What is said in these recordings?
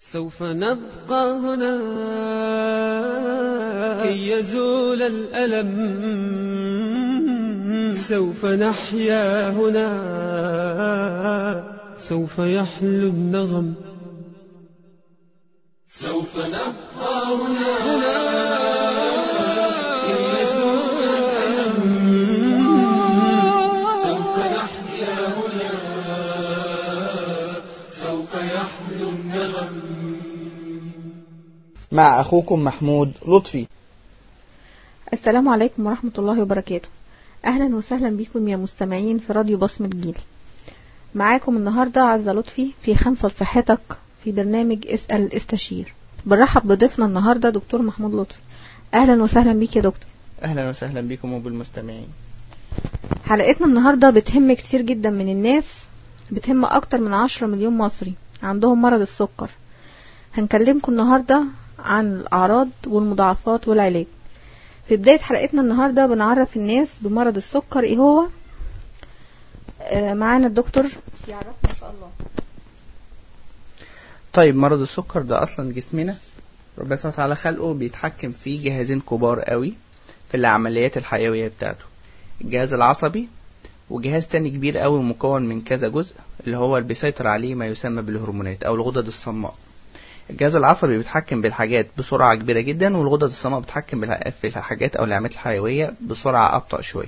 سوف نبقى هنا كي يزول الألم سوف نحيا هنا سوف يحلو النغم سوف نبقى هنا كي يزول الألم سوف نحيا هنا سوف يحلو النغم مع أخوكم محمود لطفي السلام عليكم ورحمة الله وبركاته أهلا وسهلا بكم يا مستمعين في راديو بصمة جيل معاكم النهاردة عزة لطفي في خمسة صحتك في برنامج اسأل استشير بنرحب بضيفنا النهاردة دكتور محمود لطفي أهلا وسهلا بيك يا دكتور أهلا وسهلا بكم وبالمستمعين حلقتنا النهاردة بتهم كتير جدا من الناس بتهم أكتر من عشرة مليون مصري عندهم مرض السكر هنكلمكم النهاردة عن الأعراض والمضاعفات والعلاج في بداية حلقتنا النهاردة بنعرف الناس بمرض السكر ايه هو آه، معانا الدكتور يعرفنا ان شاء الله طيب مرض السكر ده أصلا جسمنا ربنا سبحانه وتعالى خلقه بيتحكم في جهازين كبار قوي في العمليات الحيوية بتاعته الجهاز العصبي وجهاز تاني كبير قوي مكون من كذا جزء اللي هو اللي بيسيطر عليه ما يسمى بالهرمونات أو الغدد الصماء الجهاز العصبي بيتحكم بالحاجات بسرعة كبيرة جدا والغدد الصماء بتتحكم بالح- في الحاجات أو العمليات الحيوية بسرعة أبطأ شوية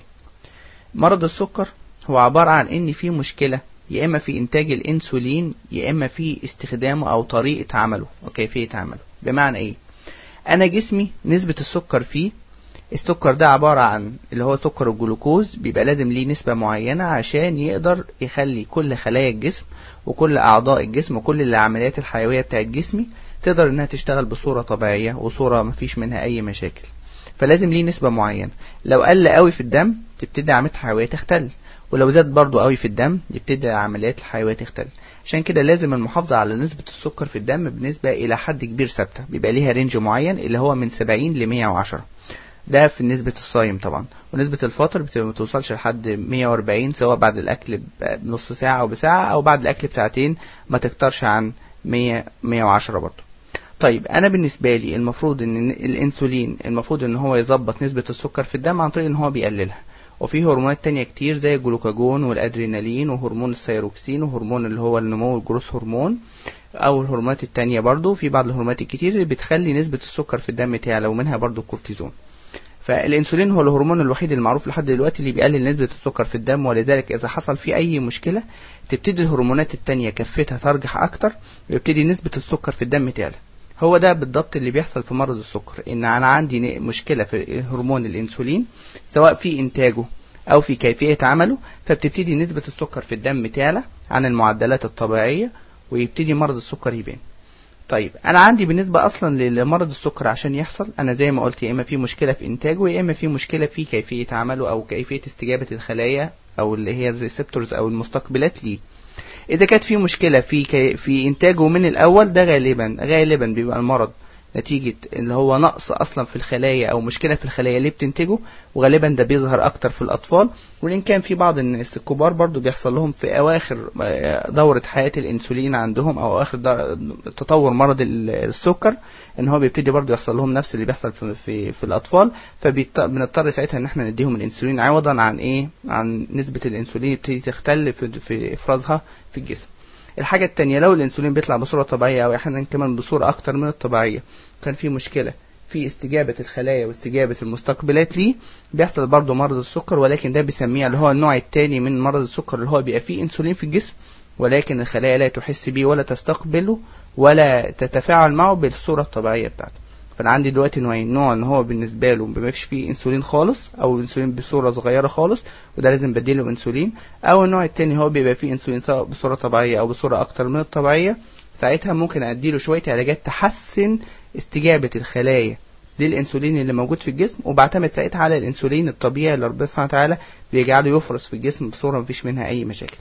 مرض السكر هو عبارة عن إن في مشكلة يا إما في إنتاج الأنسولين يا إما في استخدامه أو طريقة عمله وكيفية عمله بمعنى إيه؟ أنا جسمي نسبة السكر فيه السكر ده عبارة عن اللي هو سكر الجلوكوز بيبقى لازم ليه نسبة معينة عشان يقدر يخلي كل خلايا الجسم وكل أعضاء الجسم وكل العمليات الحيوية بتاعت جسمي تقدر إنها تشتغل بصورة طبيعية وصورة مفيش منها أي مشاكل فلازم ليه نسبة معينة لو قل قوي في الدم تبتدي عمليات الحيوية تختل ولو زاد برضو قوي في الدم يبتدي عمليات الحيوية تختل عشان كده لازم المحافظة على نسبة السكر في الدم بنسبة إلى حد كبير ثابتة بيبقى ليها رينج معين اللي هو من 70 ل 110 ده في نسبة الصايم طبعا ونسبة الفاطر بتبقى متوصلش لحد 140 سواء بعد الأكل بنص ساعة أو بساعة أو بعد الأكل بساعتين ما تكترش عن 100 110 برضه طيب أنا بالنسبة لي المفروض إن الأنسولين المفروض إن هو يظبط نسبة السكر في الدم عن طريق إن هو بيقللها وفي هرمونات تانية كتير زي الجلوكاجون والأدرينالين وهرمون الثيروكسين وهرمون اللي هو النمو الجروس هرمون او الهرمونات التانية برضو في بعض الهرمونات الكتير اللي بتخلي نسبة السكر في الدم تعلى ومنها برضو الكورتيزون فالانسولين هو الهرمون الوحيد المعروف لحد دلوقتي اللي بيقلل نسبة السكر في الدم ولذلك اذا حصل فيه اي مشكلة تبتدي الهرمونات التانية كفتها ترجح اكتر ويبتدي نسبة السكر في الدم تعلى هو ده بالضبط اللي بيحصل في مرض السكر ان انا عندي ن- مشكلة في هرمون الانسولين سواء في انتاجه او في كيفية عمله فبتبتدي نسبة السكر في الدم تعلى عن المعدلات الطبيعية ويبتدي مرض السكر يبان طيب انا عندي بالنسبه اصلا لمرض السكر عشان يحصل انا زي ما قلت يا اما في مشكله في انتاجه يا اما في مشكله في كيفيه عمله او كيفيه استجابه الخلايا او اللي هي الريسبتورز او المستقبلات ليه اذا كانت في مشكله في كي في انتاجه من الاول ده غالبا غالبا بيبقى المرض نتيجة اللي هو نقص أصلا في الخلايا أو مشكلة في الخلايا اللي بتنتجه وغالبا ده بيظهر أكتر في الأطفال وإن كان في بعض الناس الكبار برضو بيحصل لهم في أواخر آه، دورة حياة الأنسولين عندهم أو أواخر دور- تطور مرض ال- السكر إن هو بيبتدي برضو يحصل لهم نفس اللي بيحصل في في, في الأطفال فبنضطر ساعتها إن إحنا نديهم الأنسولين عوضا عن إيه؟ عن نسبة الأنسولين يبتدي تختل في, في إفرازها في الجسم. الحاجة التانية لو الأنسولين بيطلع بصورة طبيعية أو أحيانا كمان بصورة أكتر من الطبيعية كان في مشكلة في استجابة الخلايا واستجابة المستقبلات ليه بيحصل برضه مرض السكر ولكن ده بيسميه اللي هو النوع التاني من مرض السكر اللي هو بيبقى فيه انسولين في الجسم ولكن الخلايا لا تحس بيه ولا تستقبله ولا تتفاعل معه بالصورة الطبيعية بتاعته فانا عندي دلوقتي نوعين نوع ان هو بالنسبه له مبيبقاش فيه انسولين خالص او انسولين بصوره صغيره خالص وده لازم بديله انسولين او النوع التاني هو بيبقى فيه انسولين سواء بصوره طبيعيه او بصوره اكتر من الطبيعيه ساعتها ممكن اديله شويه علاجات تحسن استجابه الخلايا للانسولين اللي موجود في الجسم وبعتمد ساعتها على الانسولين الطبيعي اللي ربنا سبحانه وتعالى بيجعله يفرز في الجسم بصوره مفيش منها اي مشاكل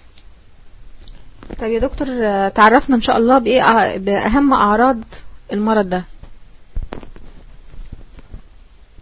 طيب يا دكتور آه، تعرفنا ان شاء الله بايه أع- باهم اعراض المرض ده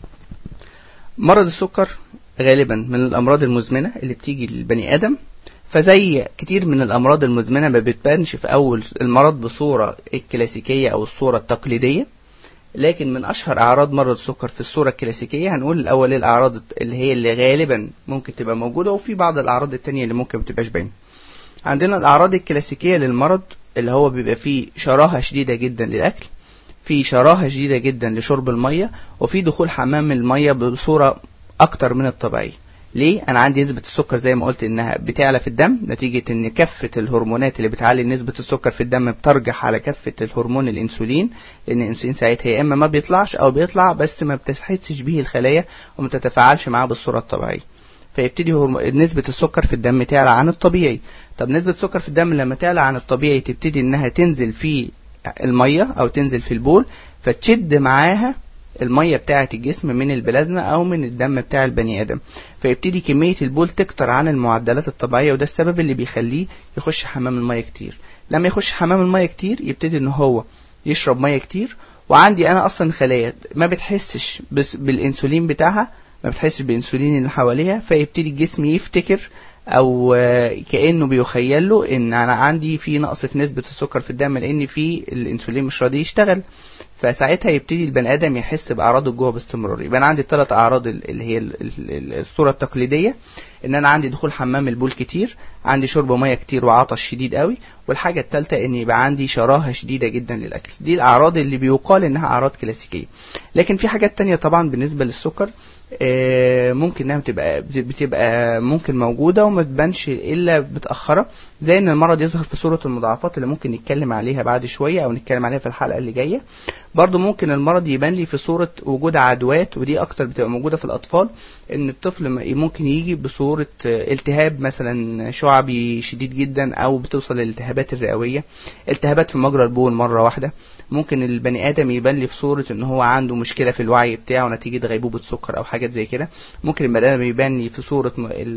مرض السكر غالبا من الامراض المزمنه اللي بتيجي للبني ادم فزي كتير من الأمراض المزمنة ما بتبانش في أول المرض بصورة الكلاسيكية أو الصورة التقليدية لكن من أشهر أعراض مرض السكر في الصورة الكلاسيكية هنقول الأول إيه الأعراض اللي هي اللي غالبا ممكن تبقى موجودة وفي بعض الأعراض التانية اللي ممكن ما تبقاش باينة عندنا الأعراض الكلاسيكية للمرض اللي هو بيبقى فيه شراهة شديدة جدا للأكل في شراهة شديدة جدا لشرب المية وفي دخول حمام المية بصورة أكتر من الطبيعية ليه؟ أنا عندي نسبة السكر زي ما قلت إنها بتعلى في الدم نتيجة إن كفة الهرمونات اللي بتعلي نسبة السكر في الدم بترجح على كفة الهرمون الأنسولين لأن الأنسولين ساعتها يا إما ما بيطلعش أو بيطلع بس ما بتحسش به الخلايا وما تتفاعلش معاه بالصورة الطبيعية فيبتدي هرم... نسبة السكر في الدم تعلى عن الطبيعي طب نسبة السكر في الدم لما تعلى عن الطبيعي تبتدي إنها تنزل في المية أو تنزل في البول فتشد معاها المية بتاعة الجسم من البلازما أو من الدم بتاع البني آدم فيبتدي كمية البول تكتر عن المعدلات الطبيعية وده السبب اللي بيخليه يخش حمام المية كتير لما يخش حمام المية كتير يبتدي إن هو يشرب مية كتير وعندي أنا أصلا خلايا ما بتحسش بس بالإنسولين بتاعها ما بتحسش بالإنسولين اللي حواليها فيبتدي الجسم يفتكر او كانه بيخيل له ان انا عندي في نقص في نسبه السكر في الدم لان في الانسولين مش راضي يشتغل فساعتها يبتدي البني ادم يحس باعراض الجوع باستمرار يبقى انا عندي الثلاث اعراض اللي هي الصوره التقليديه ان انا عندي دخول حمام البول كتير عندي شرب ميه كتير وعطش شديد قوي والحاجه الثالثه ان يبقى عندي شراهه شديده جدا للاكل دي الاعراض اللي بيقال انها اعراض كلاسيكيه لكن في حاجات تانية طبعا بالنسبه للسكر ممكن انها بتبقى بتبقى ممكن موجوده وما تبانش الا متاخره زي ان المرض يظهر في صوره المضاعفات اللي ممكن نتكلم عليها بعد شويه او نتكلم عليها في الحلقه اللي جايه برضو ممكن المرض يبان لي في صوره وجود عدوات ودي اكتر بتبقى موجوده في الاطفال ان الطفل ممكن يجي بصوره التهاب مثلا شعبي شديد جدا او بتوصل للالتهابات الرئويه التهابات في مجرى البول مره واحده ممكن البني ادم يبان لي في صوره ان هو عنده مشكله في الوعي بتاعه نتيجه غيبوبه سكر او حاجات زي كده ممكن البني ادم يبان لي في صوره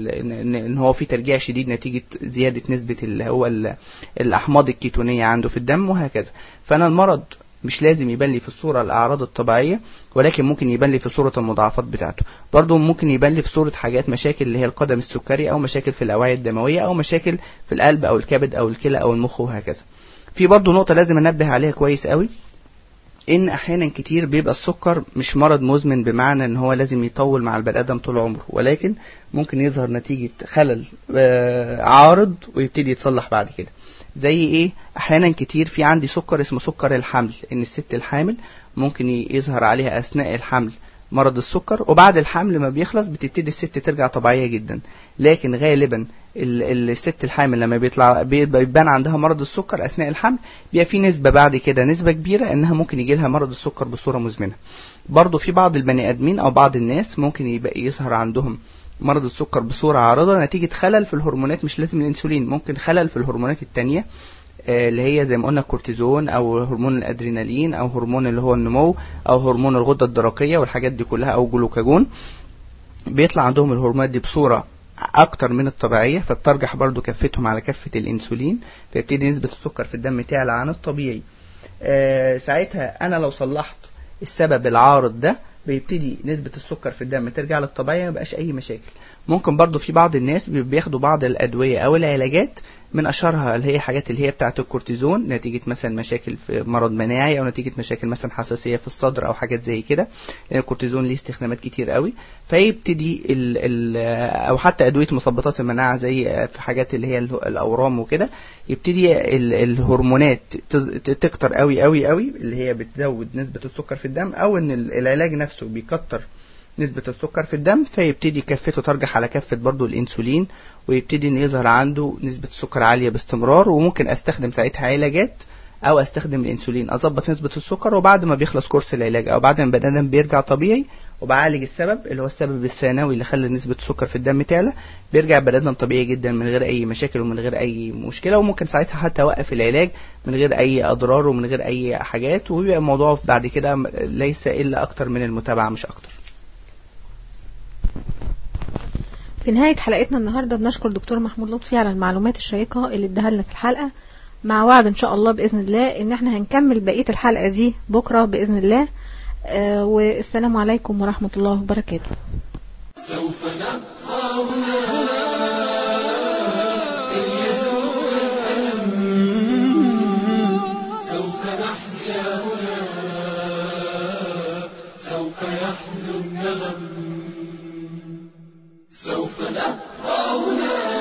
ان هو في ترجيع شديد نتيجه زياده نسبه اللي هو الاحماض الكيتونيه عنده في الدم وهكذا فانا المرض مش لازم يبان لي في الصوره الاعراض الطبيعيه ولكن ممكن يبان لي في صوره المضاعفات بتاعته برضه ممكن يبان لي في صوره حاجات مشاكل اللي هي القدم السكري او مشاكل في الاوعيه الدمويه او مشاكل في القلب او الكبد او الكلى او المخ وهكذا في برضه نقطه لازم انبه عليها كويس قوي ان احيانا كتير بيبقى السكر مش مرض مزمن بمعنى ان هو لازم يطول مع البني ادم طول عمره ولكن ممكن يظهر نتيجه خلل عارض ويبتدي يتصلح بعد كده زي ايه احيانا كتير في عندي سكر اسمه سكر الحمل ان الست الحامل ممكن يظهر عليها اثناء الحمل مرض السكر وبعد الحمل ما بيخلص بتبتدي الست ترجع طبيعيه جدا لكن غالبا الست الحامل لما بيطلع بيبان عندها مرض السكر اثناء الحمل بيبقى في نسبه بعد كده نسبه كبيره انها ممكن يجي لها مرض السكر بصوره مزمنه برضه في بعض البني ادمين او بعض الناس ممكن يبقى يظهر عندهم مرض السكر بصوره عارضه نتيجه خلل في الهرمونات مش لازم الانسولين ممكن خلل في الهرمونات التانية اللي هي زي ما قلنا الكورتيزون او هرمون الادرينالين او هرمون اللي هو النمو او هرمون الغده الدرقيه والحاجات دي كلها او جلوكاجون بيطلع عندهم الهرمونات دي بصوره اكتر من الطبيعيه فبترجح برضو كفتهم على كفه الانسولين فيبتدي نسبه السكر في الدم تعلى عن الطبيعي آه ساعتها انا لو صلحت السبب العارض ده بيبتدي نسبة السكر في الدم ترجع للطبيعية ما بقاش أي مشاكل ممكن برضو في بعض الناس بياخدوا بعض الأدوية أو العلاجات من أشهرها اللي هي حاجات اللي هي بتاعة الكورتيزون نتيجة مثلا مشاكل في مرض مناعي أو نتيجة مشاكل مثلا حساسية في الصدر أو حاجات زي كده لأن الكورتيزون ليه استخدامات كتير قوي فيبتدي ال ال أو حتى أدوية مثبطات المناعة زي في حاجات اللي هي الأورام وكده يبتدي ال الهرمونات تكتر قوي قوي قوي اللي هي بتزود نسبة السكر في الدم أو إن العلاج نفسه بيكتر نسبة السكر في الدم فيبتدي كفته ترجح على كفة برضو الانسولين ويبتدي ان يظهر عنده نسبة السكر عالية باستمرار وممكن استخدم ساعتها علاجات او استخدم الانسولين اظبط نسبة السكر وبعد ما بيخلص كورس العلاج او بعد ما البني ادم بيرجع طبيعي وبعالج السبب اللي هو السبب الثانوي اللي خلى نسبة السكر في الدم تعلى بيرجع البني ادم طبيعي جدا من غير اي مشاكل ومن غير اي مشكلة وممكن ساعتها حتى اوقف العلاج من غير اي اضرار ومن غير اي حاجات وبيبقى الموضوع بعد كده ليس الا اكتر من المتابعة مش اكتر في نهاية حلقتنا النهاردة بنشكر دكتور محمود لطفي على المعلومات الشيقة اللي اداها لنا في الحلقة مع وعد ان شاء الله بإذن الله ان احنا هنكمل بقية الحلقة دي بكرة بإذن الله آه والسلام عليكم ورحمة الله وبركاته سوف نبقى هنا نحيا هنا سوف يحلو النغم سوف نبقى هنا